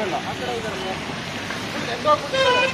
ಇರಲ್ಲ ಆ ಕಡೆ ಇದ್ದಾರೆ ಎಂದೋಗ್ಬಿಟ್ಟಿದ್ದಾರೆ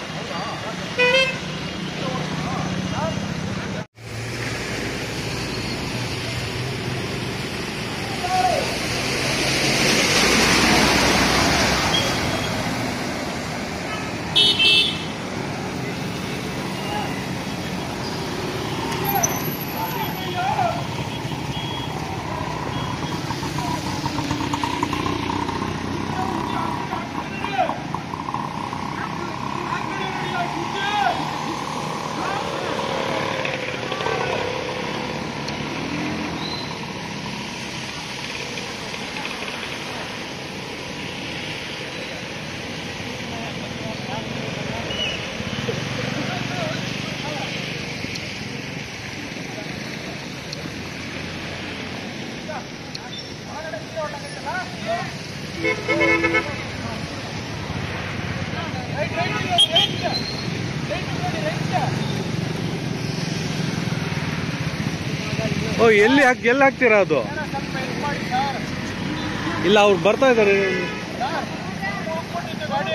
ಓ ಎಲ್ಲಿ ಹಾಕ್ ಎಲ್ಲಿ ಹಾಕ್ತೀರಾ ಅದು ಸ್ವಲ್ಪ ಹೆಲ್ಪ್ ಮಾಡಿ ಸರ್ ಇಲ್ಲ ಅವ್ರು ಬರ್ತಾ ಇದ್ದಾರೆ ಸರ್ ಹೋಗ್ಬಿಟ್ಟಿದ್ದು ಗಾಡಿ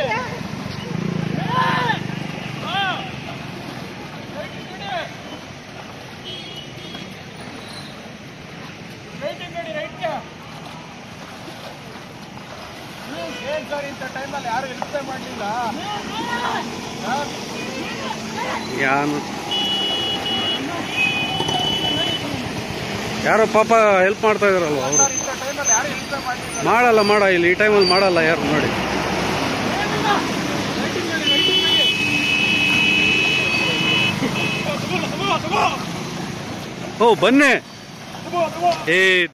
ರೈಟಿಂಗ್ ಗಾಡಿ ರೈಟ್ಗೆ ಏನ್ ಸರ್ ಇಂಥ ಟೈಮಲ್ಲಿ ಯಾರು ಹೆಲ್ಪ್ ಮಾಡಲಿಲ್ಲ ಸರ್ ಯಾನು ಯಾರೋ ಪಾಪ ಹೆಲ್ಪ್ ಮಾಡ್ತಾ ಇದಾರಲ್ವ ಅವರು ಸರ್ ಇಂಥ ಟೈಮಲ್ಲಿ ಯಾರು ಹೆಲ್ಪ್ ಮಾಡಲಿಲ್ಲ ಮಾಡಲ್ಲ ಮಾಡ ಇಲ್ಲಿ ಈ ಟೈಮಲ್ಲಿ ಮಾಡಲ್ಲ ಯಾರು ನೋಡಿ ರೈಟಿಂಗ್ ಗಾಡಿ ರೈಟಿಂಗ್ ಗಾಡಿ ಓ ಬನ್ನಿ ತಗೋ ತಗೋ ಏ